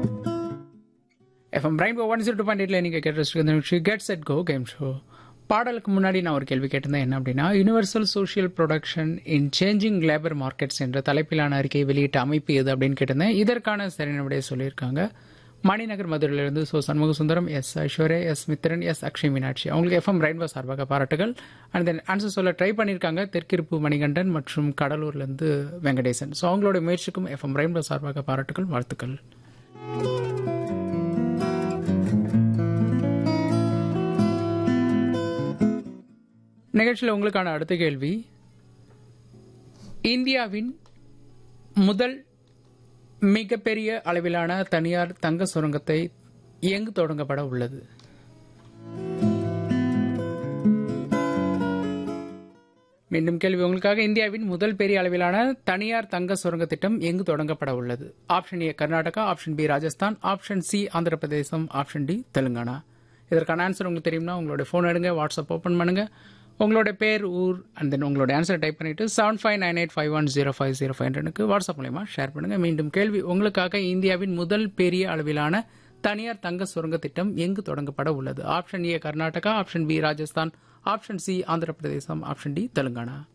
FM பிரைன் one zero two point எயிட்ல நீங்கள் கேட்டு get set go game show பாடலுக்கு முன்னாடி நான் ஒரு கேள்வி கேட்டிருந்தேன் என்ன அப்படின்னா universal social production in changing labour markets என்ற தலைப்பிலான அறிக்கையை வெளியிட்ட அமைப்பு எது அப்படின்னு கேட்டிருந்தேன் இதற்கான சரியான விடையை சொல்லியிருக்காங்க மணிநகர் மதுரையிலிருந்து சோ Shanmuga Sundaram S Aishwarya S Mithran S Akshay Meenakshi அவங்களுக்கு எஃப்எம் ரெயின்போ சார்பாக பாராட்டுகள் அண்ட் தென் ஆன்சர் சொல்ல ட்ரை பண்ணியிருக்காங்க தெற்கிருப்பு மணிகண்டன் மற்றும் கடலூர்லேருந்து வெங்கடேசன் ஸோ அவங்களோட முயற்சிக்கும் எஃப்எம் ரெயின்போ சார்பாக பாராட்டுகள் வாழ்த்துக்கள் நிகழ்ச்சியில் உங்களுக்கான அடுத்த கேள்வி இந்தியாவின் முதல் மிகப்பெரிய அளவிலான தனியார் தங்க சுரங்கத்தை எங்கு தொடங்கப்பட உள்ளது மீண்டும் கேள்வி உங்களுக்காக இந்தியாவின் முதல் பெரிய அளவிலான தனியார் தங்க சுரங்க திட்டம் எங்கு தொடங்கப்பட உள்ளது option A Karnataka option B Rajasthan option C Andhra Pradesh option D Telangana இதற்கான ஆன்சர் உங்களுக்கு தெரியும்னா உங்களோட ஃபோன் எடுங்க வாட்ஸ்அப் ஓப்பன் பண்ணுங்க உங்களோட பேர் ஊர் அண்ட் தென் உங்களோட ஆன்சர் டைப் பண்ணிட்டு seven five nine eight five one zero five zero five ஹண்ட்ரனுக்கு வாட்ஸ்அப் மூலயமா ஷேர் பண்ணுங்க மீண்டும் கேள்வி உங்களுக்காக இந்தியாவின் முதல் பெரிய அளவிலான தனியார் தங்க சுரங்க திட்டம் எங்கு தொடங்கப்பட உள்ளது option A Karnataka option B Rajasthan option C Andhra Pradesh option D Telangana